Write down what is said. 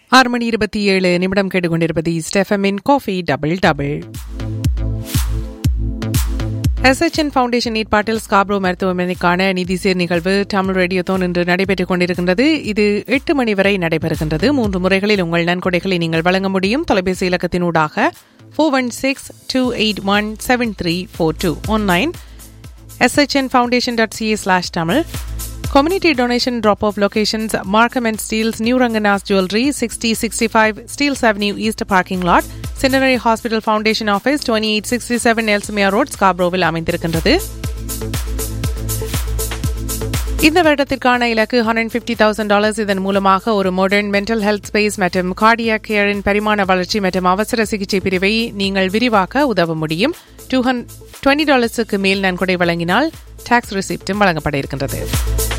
ஆறு மணி இருபத்தி ஏழு நிமிடம் கேட்டுக்கொண்டிருப்பது ஸ்டெஃபமின் coffee double double SHN foundation ஏற்பாட்டில் ஸ்காப்ரோ மருத்துவமனைக்கான நிதி சீர் நிகழ்வு தமிழ் ரேடியோத்தோன் இன்று நடைபெற்றுக் கொண்டிருக்கின்றது இது எட்டு மணி வரை நடைபெறுகின்றது மூன்று முறைகளில் உங்கள் நன்கொடைகளை நீங்கள் வழங்க முடியும் தொலைபேசி இலக்கத்தினூடாக four one six two eight one seven three four two online SHN foundation dot CA slash Tamil Community donation drop off locations Markham and Steels New Ranganas Jewelry 6065 Steels Avenue East Parking Lot Centenary Hospital Foundation Office 2867 Elsmere Road Scarboroughவில் அமைந்திருக்கின்றது இந்த வருடத்திற்கான இலக்கு hundred fifty thousand dollars இதன் மூலமாக ஒரு modern mental health space மற்றும் cardiac கேரின் பரிமாண வளர்ச்சி மற்றும் அவசர சிகிச்சை பிரிவை நீங்கள் விரிவாக்க உதவ முடியும் டூ ஹண்ட் டுவெண்ட்டி டாலர்ஸுக்கு மேல் நன்கொடை வழங்கினால் டாக்ஸ் ரிசிப்டும் வழங்கப்பட இருக்கின்றது